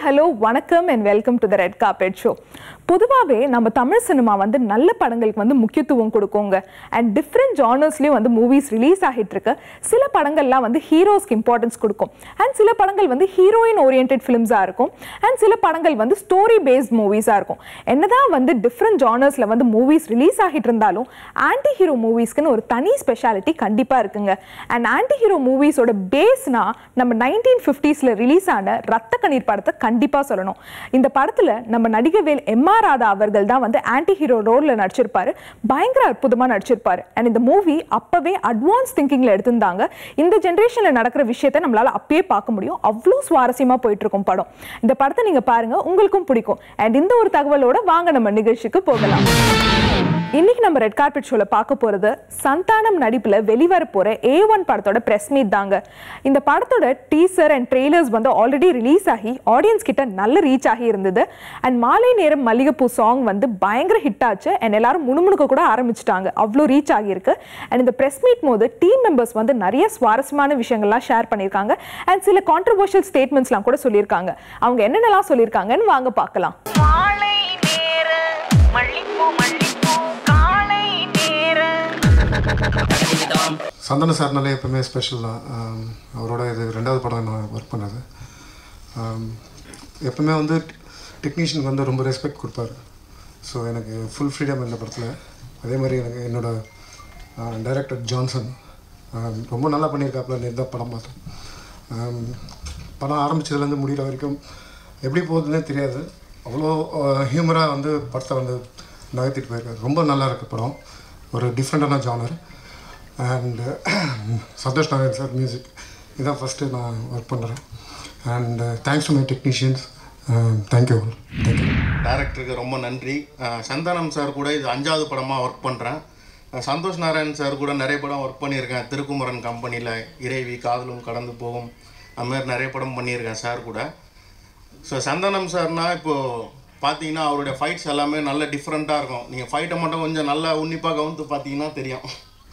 Hello வணக்கம் and welcome to the red carpet show பொதுவாகவே நம்ம தமிழ் சினிமா வந்து நல்ல படங்களுக்கு வந்து முக்கியத்துவம் கொடுக்குங்க அண்ட் டிஃப்ரெண்ட் ஜானர்ஸ்லேயும் வந்து மூவிஸ் ரிலீஸ் ஆகிட்டு இருக்கு சில படங்கள்லாம் வந்து ஹீரோஸ்க்கு இம்பார்ட்டன்ஸ் கொடுக்கும் அண்ட் சில படங்கள் வந்து ஹீரோயின் ஓரியன்ட் ஃபிலிம்ஸாக இருக்கும் அண்ட் சில படங்கள் வந்து ஸ்டோரி பேஸ்ட் மூவிஸாக இருக்கும் என்னதான் வந்து டிஃப்ரெண்ட் ஜானர்ஸில் வந்து மூவிஸ் ரிலீஸ் ஆகிட்டு இருந்தாலும் ஆன்டி ஹீரோ மூவிஸ்க்குன்னு ஒரு தனி ஸ்பெஷாலிட்டி கண்டிப்பாக இருக்குங்க அண்ட் ஆன்டி ஹீரோ மூவிஸோட பேஸ்னா நம்ம நைன்டீன் ஃபிஃப்டிஸில் ரிலீஸ் ஆன ரத்த கண்ணீர் படத்தை கண்டிப்பாக சொல்லணும் இந்த படத்தில் நம்ம நடிகவேல் எம் ஆர் ராதா அவர்கள் தான் வந்து ஆன்டி ஹீரோ ரோலில் நடிச்சிருப்பாரு பயங்கர அற்புதமாக நடிச்சிருப்பாரு அண்ட் இந்த மூவி அப்போவே அட்வான்ஸ் திங்கிங்கில் எடுத்திருந்தாங்க இந்த ஜென்ரேஷனில் நடக்கிற விஷயத்தை நம்மளால அப்பயே பார்க்க முடியும் அவ்வளோ சுவாரஸ்யமாக போயிட்டு இருக்கும் படம் இந்த படத்தை நீங்கள் பாருங்க உங்களுக்கும் பிடிக்கும் அண்ட் இந்த ஒரு தகவலோட வாங்க நம்ம நிகழ்ச்சிக்கு போகலாம் இன்னைக்கு நம்ம ரெட் கார்பெட் ஷோல பார்க்க போறது சந்தானம் நடிப்புல வெளிவர போற ஏ ஒன் படத்தோட பிரஸ் மீட் தாங்க இந்த படத்தோட டீசர் அண்ட் ட்ரெய்லர்ஸ் வந்து ஆல்ரெடி ரிலீஸ் ஆகி ஆடியன்ஸ் கிட்ட நல்ல ரீச் ஆகி இருந்தது அண்ட் மாலை நேரம் மல்லிகைப்பூ சாங் வந்து பயங்கர ஹிட் ஆச்சு அண்ட் எல்லாரும் முணுமுணுக்க கூட ஆரம்பிச்சிட்டாங்க அவ்வளோ ரீச் ஆகியிருக்கு அண்ட் இந்த பிரஸ் மீட் போது டீம் மெம்பர்ஸ் வந்து நிறைய சுவாரஸ்யமான விஷயங்கள்லாம் ஷேர் பண்ணியிருக்காங்க அண்ட் சில கான்ட்ரவர்ஷியல் ஸ்டேட்மெண்ட்ஸ்லாம் கூட சொல்லியிருக்காங்க அவங்க என்னென்னலாம் சொல்லியிருக்காங்கன்னு வாங்க பார்க்கலாம் மாலை நேர மல்லிப்பூ மல்லிப்பூ காலை நேர சந்தன சார்னாலே எப்பவுமே ஸ்பெஷல் தான் ஆம், அவரோட இது ரெண்டாவது படம் நான் ஒர்க் பண்ணது ஆம், எப்பவுமே வந்து டெக்னீஷியனுக்கு வந்து ரொம்ப ரெஸ்பெக்ட் கொடுப்பாரு ஸோ எனக்கு ஃபுல் ஃப்ரீடம் இந்த படத்தில் அதே மாதிரி எனக்கு என்னோட டைரக்டர் ஜான்சன் ஆம், ரொம்ப நல்லா பண்ணியிருக்காப்புல நேற்று தான் படம் பார்த்தோம் ஆம், படம் ஆரம்பிச்சதுலேருந்து முடிகிற வரைக்கும் எப்படி போகுதுன்னே தெரியாது அவ்வளோ ஹியூமராக வந்து படத்தை வந்து நகர்த்திட்டு போயிருக்காரு ரொம்ப நல்லா இருக்கு படம் ஒரு டிஃப்ரெண்ட்டான genre and Santhosh Narayan sir music இதான் ஃபஸ்ட்டு நான் ஒர்க் பண்ணுறேன் and thanks to my technicians thank you thank you டேரக்டருக்கு ரொம்ப நன்றி அஹ் சந்தானம் சார் கூட இது அஞ்சாவது படமாக ஒர்க் பண்ணுறேன் சந்தோஷ் நாராயண் சார் கூட நிறைய படம் ஒர்க் பண்ணியிருக்கேன் திருக்குமரன் கம்பெனியில் இறைவி காதலும் கடந்து போகும் அது மாதிரி நிறைய படம் பண்ணியிருக்கேன் சார் கூட ஸோ சந்தானம் சார்னா இப்போது பார்த்தீங்கன்னா அவருடைய ஃபைட்ஸ் எல்லாமே நல்ல டிஃப்ரெண்ட்டாக இருக்கும் நீங்கள் ஃபைட்டை மட்டும் கொஞ்சம் நல்லா உன்னிப்பாக கவனித்து பார்த்தீங்கன்னா தெரியும்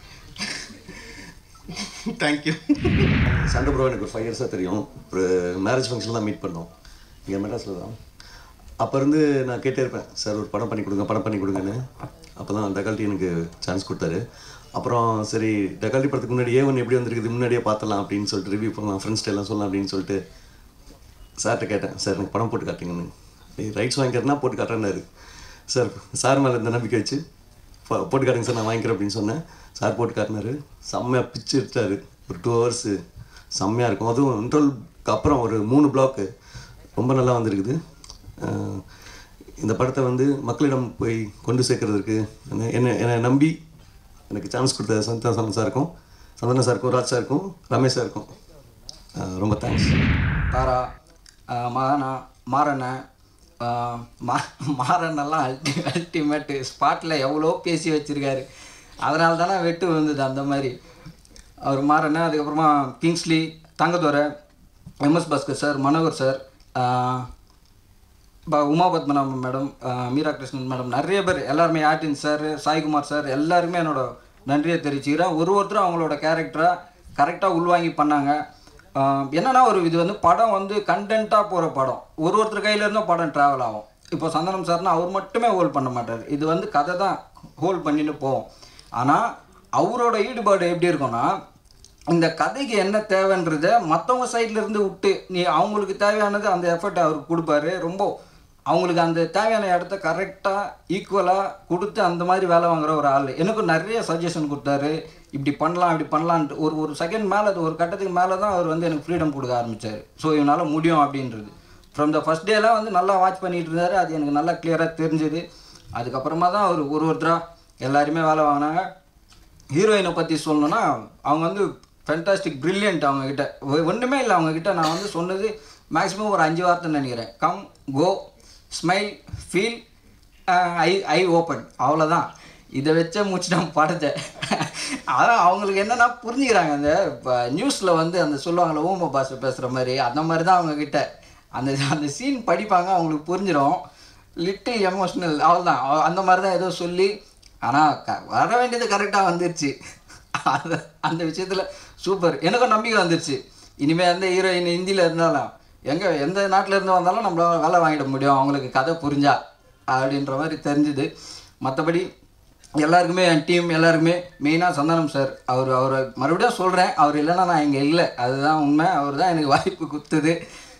தேங்க்யூ சண்டை ப்ரோ எனக்கு ஒரு ஃபைவ் இயர்ஸாக தெரியும் ஒரு மேரேஜ் ஃபங்க்ஷன் தான் மீட் பண்ணோம் இங்கே மெட்ராஸில் தான் அப்போ இருந்து நான் கேட்டே இருப்பேன் சார் ஒரு படம் பண்ணி கொடுங்க படம் பண்ணி கொடுங்கன்னு அப்போ தான் டக்கால்ட்டி எனக்கு சான்ஸ் கொடுத்தாரு அப்புறம் சரி டக்கால்ட்டி படத்துக்கு முன்னாடி ஏ ஒன் எப்படி வந்திருக்குது முன்னாடியே பார்த்தலாம் அப்படின்னு சொல்லிட்டு ரிவ்யூ பண்ணலாம் ஃப்ரெண்ட்ஸ்ட்டு எல்லாம் சொல்லலாம் அப்படின்னு சொல்லிட்டு சார்கிட்ட கேட்டேன் சார் எனக்கு படம் போட்டு காட்டுங்கன்னு ரைட்ஸ் வாங்கிக்கிறேன்னா போட்டு காட்டுறேன்னாரு சார் சார் மேலே இந்த நம்பிக்கை வச்சு "போ- போட்டு காட்டுங்க சார் நான் வாங்கிக்கிறேன் அப்படின்னு சொன்னேன் சார் போட்டு காட்டினாரு செம்மையாக பிச்சு எடுத்தாரு ஒரு டூ ஹவர்ஸு செம்மையாக இருக்கும் அதுவும் இன்ட்ரோலுக்கு அப்புறம் ஒரு மூணு பிளாக்கு ரொம்ப நல்லா வந்திருக்குது அஹ் இந்த படத்தை வந்து மக்களிடம் போய் கொண்டு சேர்க்கறதுக்கு என்ன என்ன என்னை நம்பி எனக்கு சான்ஸ் கொடுத்த சந்தோஷம் சாருக்கும் சந்தன சாருக்கும் ராஜ் சாருக்கும் ரமேஷ் சாருக்கும் அஹ் ரொம்ப தேங்க்ஸ் தாரா ஆஹ் மகானா மாறனை ஆஹ் மா மாறனெல்லாம் அல்டி அல்டிமேட்டு ஸ்பாட்டில் எவ்வளோ பேசி வச்சுருக்காரு அதனால தானே வெட்டு வந்தது அந்த மாதிரி அவர் மாறனை அதுக்கப்புறமா Kingsley Thangadurai MS Bhaskar sir Manohar sir ஆஹ் ப- உமா பத்மநாபன் மேடம் ஆஹ் மீரா கிருஷ்ணன் மேடம் நிறைய பேர் எல்லாருமே ஆட்டின் சார் சாய்குமார் சார் எல்லாருமே என்னோட நன்றியை தெரிவிச்சுக்கிறேன் ஒரு ஒருத்தரும் அவங்களோட கேரக்டரை கரெக்டாக உள்வாங்கி பண்ணாங்க ஆஹ் என்னன்னா ஒரு இது வந்து படம் வந்து கண்டென்ட்டாக போகிற படம் ஒரு ஒருத்தர் கையில இருந்தும் படம் ட்ராவல் ஆகும் இப்போ சந்தனம் சார்னா அவர் மட்டுமே ஹோல்ட் பண்ண மாட்டார் இது வந்து கதை தான் ஹோல்ட் பண்ணிட்டு போவோம் ஆனால் அவரோட ஈடுபாடு எப்படி இருக்கும்னா இந்த கதைக்கு என்ன தேவைன்றத மற்றவங்க சைட்ல இருந்து விட்டு நீ அவங்களுக்கு தேவையானது அந்த எஃபர்ட் அவருக்கு கொடுப்பாரு ரொம்ப அவங்களுக்கு அந்த தேவையான இடத்த கரெக்டாக ஈக்குவலாக கொடுத்து அந்த மாதிரி வேலை வாங்குற ஒரு ஆள் எனக்கும் நிறைய சஜஷன் கொடுத்தாரு இப்படி பண்ணலாம் இப்படி பண்ணலான்ட்டு ஒரு ஒரு செகண்ட் மேலே அது ஒரு கட்டத்துக்கு மேலே தான் அவர் வந்து எனக்கு ஃப்ரீடம் கொடுக்க ஆரம்பித்தார் ஸோ இவனால் முடியும் அப்படின்றது ஃப்ரம் த ஃபஸ்ட் டேலாம் வந்து நல்லா வாட்ச் பண்ணிட்டு இருந்தாரு அது எனக்கு நல்லா கிளியராக தெரிஞ்சுது அதுக்கப்புறமா தான் அவர் ஒரு ஒருத்தராக எல்லாருமே வேலை வாங்கினாங்க ஹீரோயினை பற்றி சொல்லணும்னா அவங்க வந்து ஃபென்டாஸ்டிக் பிரில்லியன்ட் அவங்கக்கிட்ட ஒன்றுமே இல்லை அவங்கக்கிட்ட நான் வந்து சொன்னது மேக்ஸிமம் ஒரு அஞ்சு வார்த்தைன்னு நினைக்கிறேன் come go smile feel I I open அவ்வளோதான் இதை வச்சே முடிச்சிட்டான் படத்தை அதான் அவங்களுக்கு என்னென்னா புரிஞ்சுக்கிறாங்க அந்த இப்போ நியூஸில் வந்து அந்த சொல்லுவாங்கள்ல ஊம பாஷை பேசுகிற மாதிரி அந்த மாதிரி தான் அவங்கக்கிட்ட அந்த அந்த சீன் படிப்பாங்க அவங்களுக்கு புரிஞ்சிடும் லிட்டில் எமோஷ்னல் அவ்வளோதான் அந்த மாதிரி தான் ஏதோ சொல்லி ஆனால் க வர வேண்டியது கரெக்டாக வந்துருச்சு அந்த அந்த விஷயத்தில் சூப்பர் எனக்கும் நம்பிக்கை வந்துருச்சு இனிமேல் அந்த ஹீரோயின் ஹிந்தியில் இருந்தாலும் எங்கே எந்த நாட்டில் இருந்து வந்தாலும் நம்மளால வேலை வாங்கிட முடியும் அவங்களுக்கு கதை புரிஞ்சா அப்படின்ற மாதிரி தெரிஞ்சுது மற்றபடி எல்லாருக்குமே என் டீம் எல்லாருக்குமே மெயினாக சந்தானம் சார் அவர் அவரை மறுபடியும் சொல்கிறேன் அவர் இல்லைன்னா நான் இங்கே இல்லை அதுதான் உண்மை அவர் தான் எனக்கு வாய்ப்பு கொடுத்தது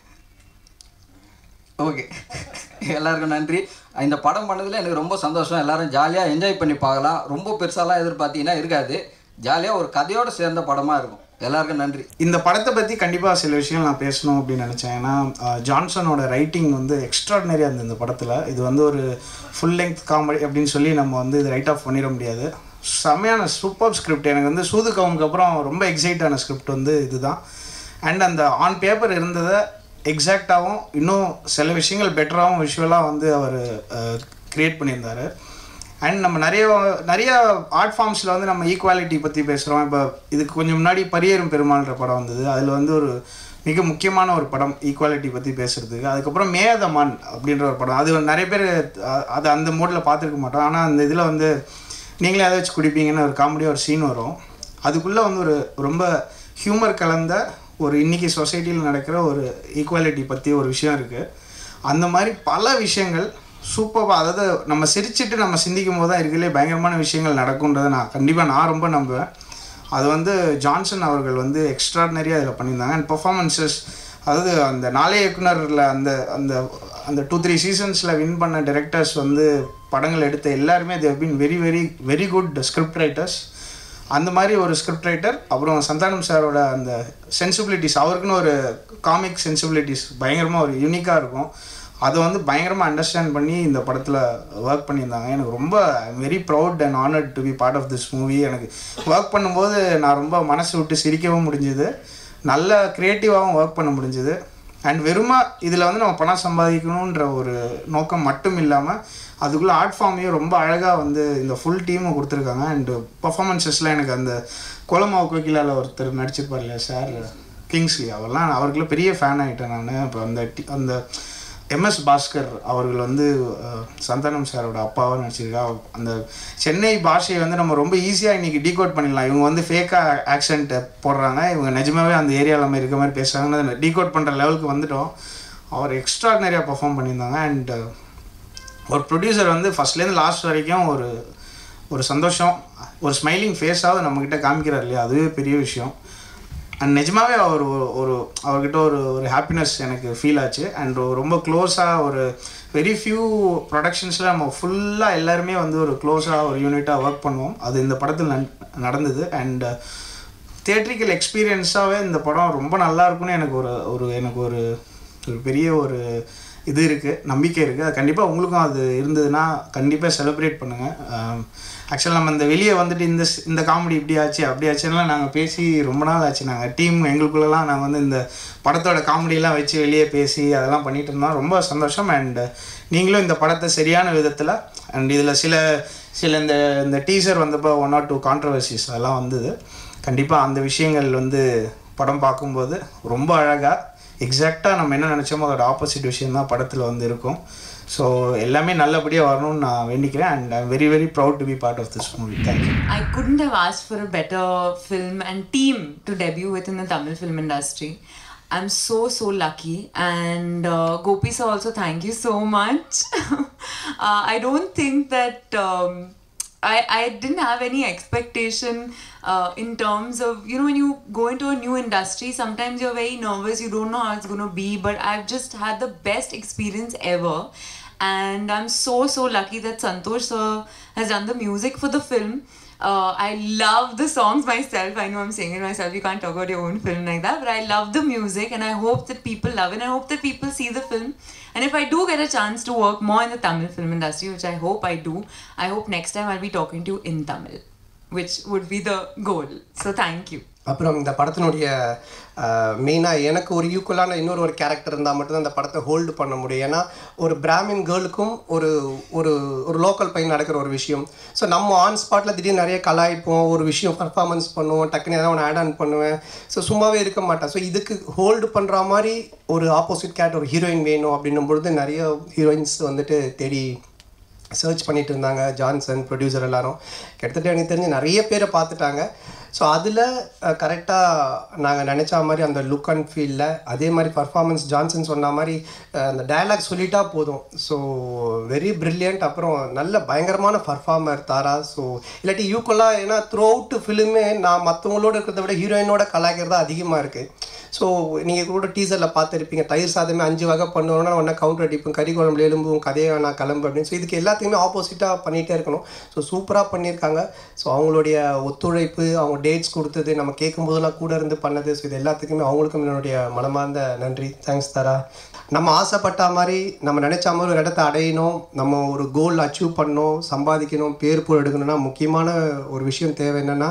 ஓகே எல்லாருக்கும் நன்றி இந்த படம் பண்ணதில் எனக்கு ரொம்ப சந்தோஷம் எல்லாரும் ஜாலியாக என்ஜாய் பண்ணி பார்க்கலாம் ரொம்ப பெருசாலாம் எதிர்பார்த்தீங்கன்னா இருக்காது ஜாலியாக ஒரு கதையோடு சேர்ந்த படமாக இருக்கும் எல்லாருக்கும் நன்றி இந்த படத்தை பற்றி கண்டிப்பாக சில விஷயங்கள் நான் பேசணும் அப்படின்னு நினச்சேன் ஏன்னா அஹ், ஜான்சனோட ரைட்டிங் வந்து எக்ஸ்ட்ராடினரியாக இருந்தது இந்த படத்தில் இது வந்து ஒரு ஃபுல் லெங்க் காமெடி அப்படின்னு சொல்லி நம்ம வந்து இது ரைட் ஆஃப் பண்ணிட முடியாது செம்மையான சூப்பர் ஸ்கிரிப்ட் எனக்கு வந்து சூது கவுனுக்கு அப்புறம் ரொம்ப எக்ஸைட் ஆன ஸ்கிரிப்ட் வந்து இதுதான் அண்ட் அந்த ஆன் பேப்பர் இருந்ததை எக்ஸாக்டாகவும் இன்னும் சில விஷயங்கள் பெட்டராகவும் விஷுவலாக வந்து அவர் க்ரியேட் பண்ணியிருந்தார் அண்ட் நம்ம நிறைய நிறைய ஆர்ட் ஃபார்ம்ஸில் வந்து நம்ம ஈக்குவாலிட்டி பற்றி பேசுகிறோம் இப்போ இதுக்கு கொஞ்சம் முன்னாடி பரியேறும் பெருமாள்ன்ற படம் வந்தது அதில் வந்து ஒரு மிக முக்கியமான ஒரு படம் ஈக்குவாலிட்டி பற்றி பேசுகிறதுக்கு அதுக்கப்புறம் மேதமான் அப்படின்ற ஒரு படம் அது நிறைய பேர் அ- அது அந்த மோடில் பார்த்துருக்க மாட்டோம் ஆனால் அந்த இதில் வந்து நீங்களே அதை வச்சு குடிப்பீங்கன்னு ஒரு காமெடியாக ஒரு சீன் வரும் அதுக்குள்ளே வந்து ஒரு ரொம்ப ஹியூமர் கலந்த ஒரு இன்னைக்கு சொசைட்டியில் நடக்கிற ஒரு ஈக்குவாலிட்டி பற்றி ஒரு விஷயம் இருக்குது அந்த மாதிரி பல விஷயங்கள் சூப்பராக அதாவது நம்ம சிரிச்சிட்டு நம்ம சிந்திக்கும் போது தான் இருக்கலே பயங்கரமான விஷயங்கள் நடக்குன்றதை நான் கண்டிப்பாக நான் ரொம்ப நம்புவேன் அது வந்து ஜான்சன் அவர்கள் வந்து எக்ஸ்ட்ராடினரியாக அதில் பண்ணியிருந்தாங்க அண்ட் பர்ஃபார்மன்ஸஸ் அதாவது அந்த நாளே இயக்குனரில் அந்த அந்த அந்த டூ த்ரீ சீசன்ஸில் வின் பண்ண டைரக்டர்ஸ் வந்து படங்கள் எடுத்த எல்லாருமே they've been very very very good script writers அந்த மாதிரி ஒரு ஸ்கிரிப்ட் ரைட்டர் அப்புறம் சந்தானம் சாரோட அந்த சென்சிபிலிட்டிஸ் அவருக்குன்னு ஒரு காமிக் சென்சிபிலிட்டிஸ் பயங்கரமாக ஒரு யூனிக்காக இருக்கும் அதை வந்து பயங்கரமாக அண்டர்ஸ்டாண்ட் பண்ணி இந்த படத்தில் ஒர்க் பண்ணியிருந்தாங்க எனக்கு ரொம்ப very proud and honoured to be part of this movie எனக்கு ஒர்க் பண்ணும்போது நான் ரொம்ப மனசு விட்டு சிரிக்கவும் முடிஞ்சுது நல்ல க்ரியேட்டிவாகவும் ஒர்க் பண்ண முடிஞ்சுது அண்ட் வெறுமா இதில் வந்து நம்ம பணம் சம்பாதிக்கணுன்ற ஒரு நோக்கம் மட்டும் இல்லாமல் அதுக்குள்ளே ஆர்ட் ஃபார்மையும் ரொம்ப அழகாக வந்து இந்த ஃபுல் டீமும் கொடுத்துருக்காங்க அண்டு பர்ஃபார்மன்ஸஸ்லாம் எனக்கு அந்த கோலமாவு கோகிலாவில் ஒருத்தர் நடிச்சிருப்பார் இல்லையா சார் கிங்ஸ்லி அவர்லாம் அவருக்குள்ள பெரிய ஃபேன் ஆகிட்டேன் நான் இப்போ அந்த டி- அந்த எம்எஸ் பாஸ்கர் அவர்கள் வந்து அஹ், சந்தானம் சாரோட அப்பாவாக நடிச்சிருக்கா அந்த சென்னை பாஷையை வந்து நம்ம ரொம்ப ஈஸியாக இன்றைக்கி டீகோட் பண்ணிடலாம் இவங்க வந்து ஃபேக்காக ஆக்சென்ட் போடுறாங்க இவங்க நிஜமாவே அந்த ஏரியாவில் மாதிரி இருக்க மாதிரி பேசுகிறாங்கன்னு டீகோட் பண்ணுற லெவலுக்கு வந்துட்டோம் அவர் எக்ஸ்ட்ராடினரியாக பர்ஃபார்ம் பண்ணியிருந்தாங்க அண்ட் ஒரு ப்ரொடியூசர் வந்து ஃபஸ்ட்லேருந்து லாஸ்ட் வரைக்கும் ஒரு ஒரு சந்தோஷம் ஒரு ஸ்மைலிங் ஃபேஸாவது நம்மக்கிட்ட காமிக்கிறார் இல்லையா அதுவே பெரிய விஷயம் அண்ட் நிஜமாவே அவர் ஒரு- ஒரு அவர்கிட்ட ஒரு ஒரு ஹாப்பினஸ் எனக்கு ஃபீல் ஆச்சு அண்ட் ரொம்ப க்ளோஸாக ஒரு வெரி ஃபியூ ப்ரொடக்ஷன்ஸில் நம்ம ஃபுல்லாக எல்லாருமே வந்து ஒரு க்ளோஸாக ஒரு யூனிட்டாக ஒர்க் பண்ணுவோம் அது இந்த படத்தில் நன்- நடந்தது அண்ட் தியேட்ரிக்கல் எக்ஸ்பீரியன்ஸாகவே இந்த படம் ரொம்ப நல்லா இருக்கும்னு எனக்கு ஒரு ஒரு எனக்கு ஒரு ஒரு பெரிய ஒரு இது இருக்குது நம்பிக்கை இருக்குது அது கண்டிப்பாக உங்களுக்கும் அது இருந்ததுன்னா கண்டிப்பாக செலிப்ரேட் பண்ணுங்கள் ஆக்சுவலாக நம்ம இந்த வெளியே வந்துட்டு இந்த ஸ்- இந்த காமெடி இப்படி ஆச்சு அப்படி ஆச்சுன்னா நாங்கள் பேசி ரொம்ப நாள் ஆச்சு நாங்கள் டீம் எங்களுக்குள்ளெல்லாம் நாங்கள் வந்து இந்த படத்தோட காமெடியெல்லாம் வச்சு வெளியே பேசி அதெல்லாம் பண்ணிட்டு இருந்தோம் ரொம்ப சந்தோஷம் அண்ட் நீங்களும் இந்த படத்தை சரியான விதத்தில் அண்ட் இதில் சில சில இந்த இந்த டீசர் வந்தப்போ ஒன் ஆர் டூ கான்ட்ரவர்சிஸ் அதெல்லாம் வந்தது கண்டிப்பாக அந்த விஷயங்கள் வந்து படம் பார்க்கும்போது ரொம்ப அழகாக எக்ஸாக்டாக நம்ம என்ன நினச்சோமோ அதோட ஆப்போசிட் விஷயம் தான் படத்தில் வந்து இருக்கும் ஸோ எல்லாமே நல்லபடியாக வரணும்னு நான் வேண்டிக்கிறேன் and I very very proud to be part of this movie thank you I couldn't have asked for a better film and team to debut with in the Tamil film industry. I'm so so lucky, and uh, Gopi sir also thank you so much. uh, I don't think that um, I I didn't have any expectation uh, in terms of you know when you go into a new industry, sometimes you're very nervous. You don't know how it's going to be, but I've just had the best experience ever and I'm so so lucky that Santosh sir has done the music for the film. Uh, I love the songs myself. I know I'm saying it myself. You can't talk about your own film like that, but I love the music, and I hope that people love it. And I hope that people see the film. And if I do get a chance to work more in the Tamil film industry, which I hope I do, I hope next time I'll be talking to you in Tamil, which would be the goal. So thank you. அப்புறம் இந்த படத்தினுடைய மெயினாக எனக்கு ஒரு ஈக்குவலான இன்னொரு ஒரு character இருந்தால் மட்டும்தான் இந்த படத்தை ஹோல்டு பண்ண முடியும் ஏன்னா ஒரு பிராமின் கேர்ளுக்கும் ஒரு ஒரு ஒரு லோக்கல் பையன் நடக்கிற ஒரு விஷயம் ஸோ நம்ம ஆன் ஸ்பாட்டில் திடீர்னு நிறைய கலாய்ப்போம் ஒரு விஷயம் பர்ஃபார்மன்ஸ் பண்ணுவோம் டக்குன்னு ஏதாவது ஒன்று ஆட் ஆன் பண்ணுவேன் ஸோ சும்மாவே இருக்க மாட்டேன் ஸோ இதுக்கு ஹோல்டு பண்ணுற மாதிரி ஒரு ஆப்போசிட் கேரக்டர் ஒரு ஹீரோயின் வேணும் அப்படின்னும் பொழுது நிறைய ஹீரோயின்ஸ் வந்துட்டு தேடி சர்ச் பண்ணிட்டு இருந்தாங்க ஜான்சன் ப்ரொடியூசர் எல்லாரும் கிட்டத்தட்ட எனக்கு தெரிஞ்சு நிறைய பேரை பார்த்துட்டாங்க ஸோ அதில் கரெக்டாக நாங்கள் நினச்ச மாதிரி அந்த லுக் அண்ட் ஃபீலில் அதே மாதிரி பர்ஃபார்மன்ஸ் ஜான்சன் சொன்ன மாதிரி அஹ், அந்த டயலாக் சொல்லிட்டா போதும் ஸோ வெரி பிரில்லியன்ட் அப்புறம் நல்ல பயங்கரமான பர்ஃபார்மர் தாரா ஸோ இல்லாட்டி யூக்கெல்லாம் ஏன்னா த்ரூ அவுட் ஃபிலிமே நான் மற்றவங்களோட இருக்கிறத விட ஹீரோயினோட கலாய்க்கிறது தான் அதிகமாக இருக்குது ஸோ நீங்கள் கூட டீசரில் பார்த்துருப்பீங்க தயிர் சாதமே அஞ்சு வகை பண்ணுவோம்னா உடனே கவுண்டர் அடிப்போம் கறி குழம்புல எலும்பும் கதையை நான் கிளம்பு அப்படின்னு ஸோ இதுக்கு எல்லாத்தையுமே ஆப்போசிட்டாக பண்ணிகிட்டே இருக்கணும் ஸோ சூப்பராக பண்ணியிருக்காங்க ஸோ அவங்களுடைய ஒத்துழைப்பு அவங்க டேட்ஸ் கொடுத்தது நம்ம கேட்கும் போதெல்லாம் கூட இருந்து பண்ணது ஸோ இது எல்லாத்துக்குமே அவங்களுக்கும் என்னுடைய மனமார்ந்த நன்றி தேங்க்ஸ் தரா நம்ம ஆசைப்பட்ட மாதிரி நம்ம நினச்ச மாதிரி ஒரு இடத்த அடையணும் நம்ம ஒரு கோல் அச்சீவ் பண்ணணும் சம்பாதிக்கணும் பேர் புகழ் எடுக்கணும்னா முக்கியமான ஒரு விஷயம் தேவை என்னென்னா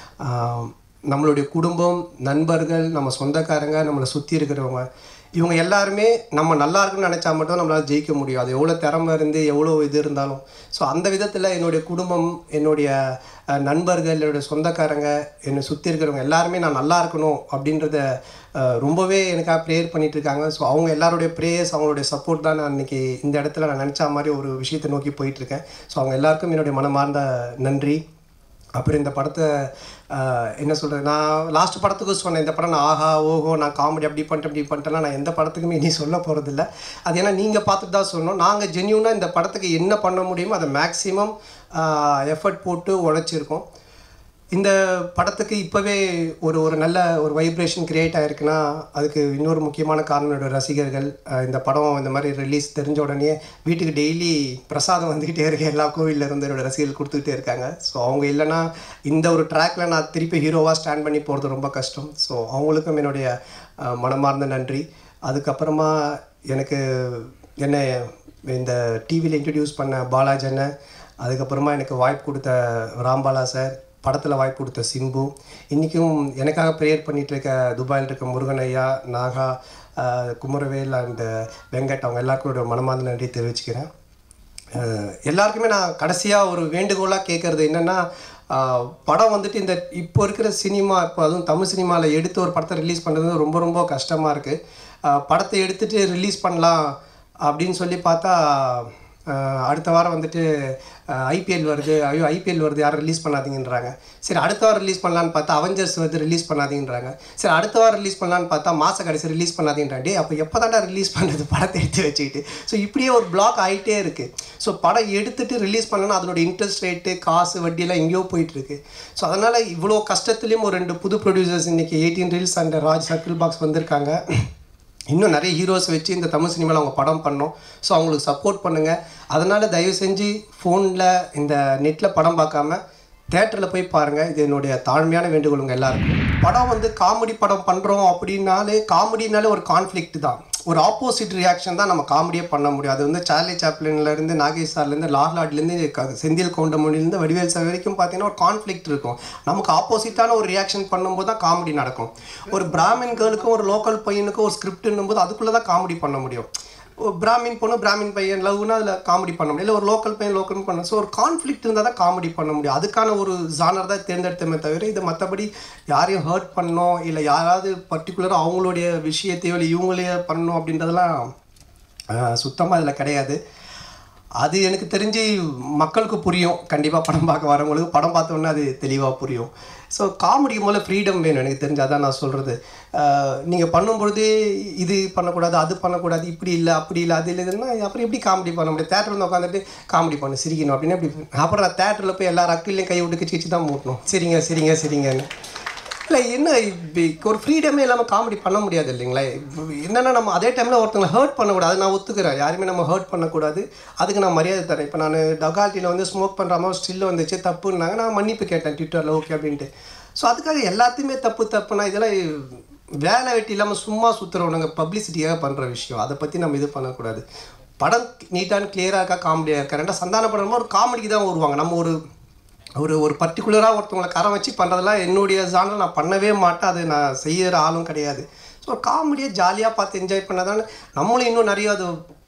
நம்மளுடைய குடும்பம் நண்பர்கள் நம்ம சொந்தக்காரங்க நம்மளை சுற்றி இருக்கிறவங்க இவங்க எல்லாருமே நம்ம நல்லா இருக்குன்னு நினச்சா மட்டும் நம்மளால் ஜெயிக்க முடியும் அது எவ்வளோ திறமை இருந்து எவ்வளோ இது இருந்தாலும் ஸோ அந்த விதத்தில் என்னுடைய குடும்பம் என்னுடைய அஹ், நண்பர்கள் என்னுடைய சொந்தக்காரங்க என்னை சுற்றி இருக்கிறவங்க எல்லாருமே நான் நல்லா இருக்கணும் அப்படின்றத அஹ், ரொம்பவே எனக்காக ப்ரேயர் பண்ணிட்டு இருக்காங்க ஸோ அவங்க எல்லாருடைய ப்ரேயர்ஸ் அவங்களுடைய சப்போர்ட் தான் நான் இன்னைக்கு இந்த இடத்துல நான் நினச்ச மாதிரி ஒரு விஷயத்தை நோக்கி போயிட்டுருக்கேன் ஸோ அவங்க எல்லாருக்கும் என்னுடைய மனமார்ந்த நன்றி அப்புறம் இந்த படத்தை ஆஹ், என்ன சொல்கிறது நான் லாஸ்ட் படத்துக்கு சொன்னேன் இந்த படம் நான் ஆஹா ஓஹோ நான் காமெடி அப்படி பண்ணிட்டேன் இப்படி பண்ணிட்டேன்னா நான் எந்த படத்துக்குமே இனி சொல்ல போகிறதில்ல அது ஏன்னா நீங்கள் பார்த்துட்டு தான் சொன்னோம் நாங்கள் ஜென்யூனாக இந்த படத்துக்கு என்ன பண்ண முடியுமோ அதை மேக்ஸிமம் எஃபர்ட் போட்டு உழைச்சிருக்கோம் இந்த படத்துக்கு இப்போவே ஒரு ஒரு நல்ல ஒரு வைப்ரேஷன் கிரியேட் ஆயிருக்குன்னா அதுக்கு இன்னொரு முக்கியமான காரணம் என்னோட ரசிகர்கள் அஹ் இந்த படம் இந்த மாதிரி ரிலீஸ் தெரிஞ்ச உடனே வீட்டுக்கு டெய்லி பிரசாதம் வந்துக்கிட்டே இருக்கு எல்லா கோவில்ல இருந்து என்னோட ரசிகர்கள் கொடுத்துக்கிட்டே இருக்காங்க ஸோ அவங்க இல்லைன்னா இந்த ஒரு ட்ராக்ல நான் திருப்பி ஹீரோவாக ஸ்டாண்ட் பண்ணி போகிறது ரொம்ப கஷ்டம் ஸோ அவங்களுக்கும் என்னுடைய அஹ், மனமார்ந்த நன்றி அதுக்கப்புறமா எனக்கு என்னை இந்த டிவியில் இன்ட்ரடியூஸ் பண்ண பாலாஜி அண்ணன் அதுக்கப்புறமா எனக்கு வாய்ப்பு கொடுத்த ராம்பாலா சார் படத்தில் வாய்ப்பு கொடுத்த சிம்பு இன்றைக்கும் எனக்காக ப்ரேயர் பண்ணிட்டு இருக்க துபாயில் இருக்க முருகன் ஐயா நாகா ஆஹ், குமரவேல் அண்ட் வெங்கட் அவங்க எல்லாருக்கும் மனமார்ந்த நன்றி தெரிவிச்சுக்கிறேன் அஹ் எல்லாருக்குமே நான் கடைசியாக ஒரு வேண்டுகோளாக கேட்குறது என்னென்னா படம் வந்துட்டு இந்த இப்போ இருக்கிற சினிமா இப்போ அதுவும் தமிழ் சினிமாவில் எடுத்து ஒரு படத்தை ரிலீஸ் பண்ணுறது ரொம்ப ரொம்ப கஷ்டமாக இருக்குது படத்தை எடுத்துட்டு ரிலீஸ் பண்ணலாம் அப்படின்னு சொல்லி பார்த்தா அஹ் அடுத்த வாரம் வந்துட்டு ஐபிஎல் வருது ஐயோ ஐபிஎல் வருது யாரும் ரிலீஸ் பண்ணாதீங்கன்றாங்க சரி அடுத்த வாரம் ரிலீஸ் பண்ணலான்னு பார்த்தா அவெஞ்சர்ஸ் வந்து ரிலீஸ் பண்ணாதீங்கன்றாங்க சரி அடுத்த வாரம் ரிலீஸ் பண்ணலான்னு பார்த்தா மாத கடைசி ரிலீஸ் பண்ணாதீங்கன்றாங்க டே அப்போ எப்போ தாண்டா ரிலீஸ் பண்ணுறது படத்தை எடுத்து வச்சுக்கிட்டு ஸோ இப்படியே ஒரு பிளாக் ஆகிட்டே இருக்குது ஸோ படம் எடுத்துட்டு ரிலீஸ் பண்ணனா அதனோட இன்ட்ரெஸ்ட் ரேட்டு காசு வட்டியெல்லாம் எங்கேயோ போயிட்டு இருக்கு ஸோ அதனால் இவ்வளோ கஷ்டத்துலேயும் ஒரு ரெண்டு புது ப்ரொடியூசர்ஸ் இன்னைக்கு eighteen reels and Raj circle box வந்திருக்காங்க இன்னும் நிறைய ஹீரோஸ் வச்சு இந்த தமிழ் சினிமாவில் அவங்க படம் பண்ணோம் ஸோ அவங்களுக்கு சப்போர்ட் பண்ணுங்கள் அதனால் தயவு செஞ்சு ஃபோனில் இந்த நெட்டில் படம் பார்க்காம தேட்டரில் போய் பாருங்கள் இது என்னுடைய தாழ்மையான வேண்டுகோளுங்க எல்லாருக்கும் படம் வந்து காமெடி படம் பண்ணுறோம் அப்படின்னாலே காமெடினாலே ஒரு கான்ஃப்ளிக்ட் தான் ஒரு ஆப்போசிட் ரியாக்ஷன் தான் நம்ம காமெடியே பண்ண முடியும் அது வந்து சார்லி சாப்ளின்லேருந்து நாகேஷ் சார்லேருந்து லார்லாட்லேருந்து க- செந்தில் கவுண்டமொழிலேருந்து வடிவேல் சார் வரைக்கும் பார்த்தீங்கன்னா ஒரு கான்ஃப்ளிக்ட் இருக்கும் நமக்கு ஆப்போசிட்டான ஒரு ரியாக்ஷன் பண்ணும்போது தான் காமெடி நடக்கும் ஒரு பிராமின் கேர்ளுக்கும் ஒரு லோக்கல் பையனுக்கும் ஒரு ஸ்கிரிப்ட்னும் போது அதுக்குள்ளே தான் காமெடி பண்ண முடியும் ஒரு பிராமின் பொண்ணு பிராமின் பையன் லவ்னா அதில் காமெடி பண்ண முடியும் இல்லை ஒரு லோக்கல் பையன் லோக்கல் பண்ண ஸோ ஒரு கான்ஃப்ளிக்ட் இருந்தால் தான் காமெடி பண்ண முடியும் அதுக்கான ஒரு ஜானர் தான் தேர்ந்தெடுத்தமே தவிர இது மற்றபடி யாரையும் ஹர்ட் பண்ணணும் இல்லை யாராவது பர்டிகுலராக அவங்களுடைய விஷயத்தையோ இல்லை இவங்களையே பண்ணணும் அப்படின்றதெல்லாம் சுத்தமாக அதில் கிடையாது அது எனக்கு தெரிஞ்சு மக்களுக்கு புரியும் கண்டிப்பாக படம் பார்க்க வரவங்களுக்கு படம் பார்த்த உடனே அது தெளிவாக புரியும் ஸோ காமெடி முதல்ல ஃப்ரீடம் வேணும் எனக்கு தெரிஞ்சு அதான் நான் சொல்கிறது நீங்கள் பண்ணும்பொழுது இது பண்ணக்கூடாது அது பண்ணக்கூடாது இப்படி இல்லை அப்படி இல்லை அது இல்லை இதுன்னா அப்புறம் எப்படி காமெடி பண்ண முடியும் தேட்டரில் வந்து உட்காந்துட்டு காமெடி பண்ணு சிரிக்கணும் அப்படின்னு எப்படி அப்புறம் நான் தேட்டரில் போய் எல்லா அக்கிலையும் கை விட்டு கிச்சு கிச்சு தான் மூட்டணும் சரிங்க சரிங்க சரிங்கன்னு இல்லை என்ன இப்படி ஒரு ஃப்ரீடமே இல்லாமல் காமெடி பண்ண முடியாது இல்லைங்களா இப்ப என்னன்னா நம்ம அதே டைமில் ஒருத்தங்களை ஹர்ட் பண்ணக்கூடாது நான் ஒத்துக்கிறேன் யாருமே நம்ம ஹர்ட் பண்ணக்கூடாது அதுக்கு நான் மரியாதை தரேன் இப்போ நான் டகால்ட்டியில் வந்து ஸ்மோக் பண்ணுற மாதிரி ஸ்டில் வந்துச்சு தப்புன்னாங்க நான் மன்னிப்பு கேட்டேன் ட்விட்டரில் ஓகே அப்படின்ட்டு ஸோ அதுக்காக எல்லாத்தையுமே தப்பு தப்புனா இதெல்லாம் வேலை வெட்டி இல்லாமல் சும்மா சுற்றுறவனுங்க பப்ளிசிட்டியாக பண்ணுற விஷயம் அதை பற்றி நம்ம இது பண்ணக்கூடாது படம் நீட்டான கிளியராக இருக்கா காமெடியாக இருக்கா ரெண்டா சந்தான படம் ஒரு காமெடிக்கு தான் வருவாங்க நம்ம ஒரு ஒரு ஒரு பர்டிகுலராக ஒருத்தவங்களை கரம் வச்சு பண்ணுறதெல்லாம் என்னுடைய ஜானர் நான் பண்ணவே மாட்டேன் அது நான் செய்கிற ஆளும் கிடையாது ஸோ காமெடியை ஜாலியாக பார்த்து என்ஜாய் பண்ணதானே நம்மளும் இன்னும் நிறைய அது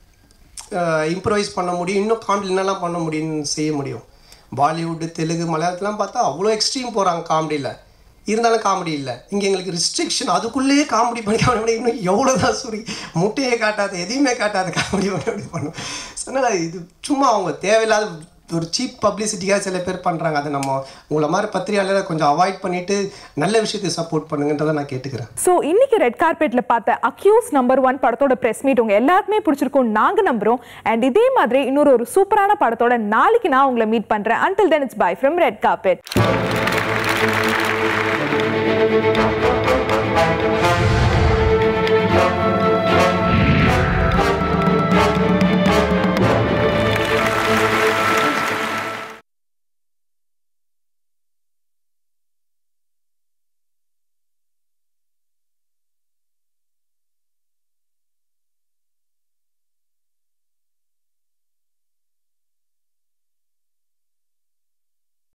இம்ப்ரவைஸ் பண்ண முடியும் இன்னும் காமெடி என்னெல்லாம் பண்ண முடியும்னு செய்ய முடியும் பாலிவுட்டு தெலுங்கு மலையாளத்துலாம் பார்த்தா அவ்வளோ எக்ஸ்ட்ரீம் போகிறாங்க காமெடியில் இருந்தாலும் காமெடி இல்லை இங்கே எங்களுக்கு ரிஸ்ட்ரிக்ஷன் அதுக்குள்ளேயே காமெடி பண்ணிக்காம விட இன்னும் எவ்வளோ தான் சுரி முட்டையே காட்டாது எதையுமே காட்டாது காமெடி பண்ணி அப்படி பண்ணும் ஸோ அதனால் இது சும்மா அவங்க தேவையில்லாத ஒரு சீப் பப்ளிசிட்டியாக சில பேர் பண்ணுறாங்க அதை நம்ம உங்களை மாதிரி பத்திரிகையாளரை கொஞ்சம் அவாய்ட் பண்ணிட்டு நல்ல விஷயத்தை சப்போர்ட் பண்ணுங்கன்றதை நான் கேட்டுக்கிறேன் ஸோ இன்னைக்கு ரெட் கார்பெட்ல பார்த்த அக்யூஸ் நம்பர் ஒன் படத்தோட பிரஸ் மீட் உங்க எல்லாருக்குமே பிடிச்சிருக்கும் நாங்க நம்புறோம் அண்ட் இதே மாதிரி இன்னொரு ஒரு சூப்பரான படத்தோட நாளைக்கு நான் உங்களை மீட் பண்றேன் until then it's bye from red carpet